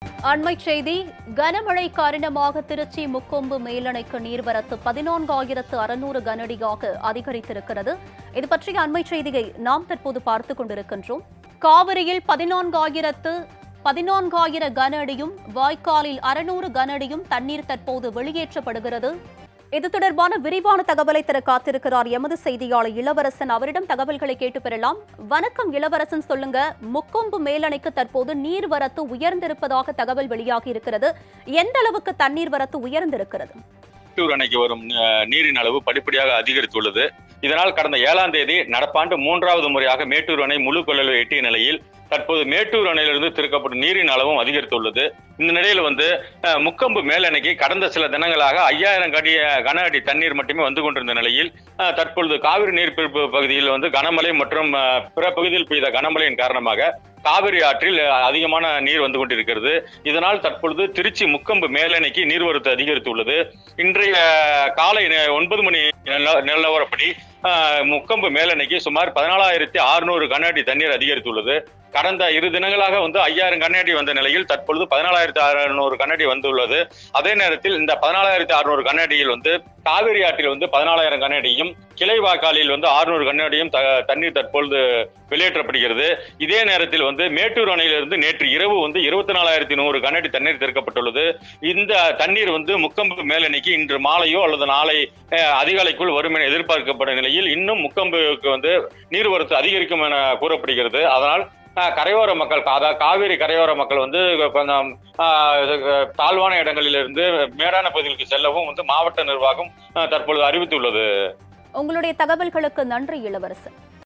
அண்மைச் செய்தி கனமழை காரணமாக திருச்சி முக்கொம்பு மேலணைக்கு நீர்வரத்து பதினான்காயிரத்து அறுநூறு கனஅடியாக அதிகரித்திருக்கிறது இது பற்றிய அண்மைச் செய்தியை நாம் தற்போது பார்த்துக் கொண்டிருக்கின்றோம் காவிரியில் பதினான்காயிரத்து பதினான்காயிர கன அடியும் வாய்க்காலில் அறுநூறு கன அடியும் தண்ணீர் தற்போது வெளியேற்றப்படுகிறது இது தொடர்பான விரிவான தகவலை தர காத்திருக்கிறார் எமது செய்தியாளர் இளவரசன் அவரிடம் தகவல்களை கேட்டு பெறலாம் வணக்கம் இளவரசன் சொல்லுங்க முக்கொம்பு மேலணைக்கு தற்போது நீர்வரத்து உயர்ந்திருப்பதாக தகவல் வெளியாகி இருக்கிறது எந்த அளவுக்கு தண்ணீர் வரத்து உயர்ந்திருக்கிறது மேட்டூர் அணைக்கு வரும் அஹ், நீரின் அளவு படிப்படியாக அதிகரித்துள்ளது இதனால் கடந்த ஏழாம் தேதி நடப்பாண்டு மூன்றாவது முறையாக மேட்டூர் அணை முழு கொள்ளளவை எட்டிய நிலையில் தற்போது மேட்டூர் அணையிலிருந்து திறக்கப்படும் நீரின் அளவும் அதிகரித்துள்ளது இந்த நிலையில் வந்து அஹ், முக்கொம்பு மேலணைக்கு கடந்த சில தினங்களாக ஐயாயிரம் கடி கன அடி தண்ணீர் மட்டுமே வந்து கொண்டிருந்த நிலையில் அஹ், தற்பொழுது காவிரி நீர்பிடிப்பு பகுதியில் வந்து கனமழை மற்றும் அஹ், பிற பகுதியில் பெய்த கனமழையின் காரணமாக காவிரி ஆற்றில் அஹ், அதிகமான நீர் வந்து கொண்டிருக்கிறது இதனால் தற்பொழுது திருச்சி முக்கொம்பு மேலணைக்கு நீர்வரத்து அதிகரித்துள்ளது இன்றைய காலை நே- ஒன்பது மணி நில- நிலவரப்படி அஹ், முக்கொம்பு மேலணைக்கு சுமார் பதினாலாயிரத்தி அறுநூறு கன அடி தண்ணீர் அதிகரித்துள்ளது கடந்த இரு தினங்களாக வந்து ஐயாயிரம் கண்ணாடி வந்த நிலையில் தற்பொழுது பதினாலாயிரத்தி அறுநூறு கண்ணாடி வந்துள்ளது அதே நேரத்தில் இந்த பதினாலாயிரத்தி அறுநூறு கண்ணாடியில் வந்து காவிரி ஆற்றில் வந்து பதினாலாயிரம் கண்ணாடியும் கிளை வாக்காலில் வந்து ஆறுநூறு கண்ணாடியும் த- தண்ணீர் தற்பொழுது வெளியேற்றப்படுகிறது இதே நேரத்தில் வந்து மேட்டூர் அணையிலிருந்து நேற்று இரவு வந்து இருபத்தி நாலாயிரத்தி நூறு கண்ணாடி தண்ணீர் திறக்கப்பட்டுள்ளது இந்த தண்ணீர் வந்து முக்கொம்பு மேலணைக்கு இன்று மாலையோ அல்லது நாளை அஹ், அதிகாலைக்குள் வரும் என எதிர்பார்க்கப்பட்ட நிலையில் இன்னும் முக்கொம்புக்கு வந்து நீர்வரத்து அதிகரிக்கும் என கூறப்படுகிறது அதனால் அஹ், கரையோர மக்கள் அதாவது காவிரி கரையோர மக்கள் வந்து கொஞ்சம் அஹ், இது, தாழ்வான இடங்களிலிருந்து மேடான பகுதிகளுக்கு செல்லவும் வந்து மாவட்ட நிர்வாகம் அஹ், தற்பொழுது அறிவித்துள்ளது உங்களுடைய தகவல்களுக்கு நன்றி இளவரசன்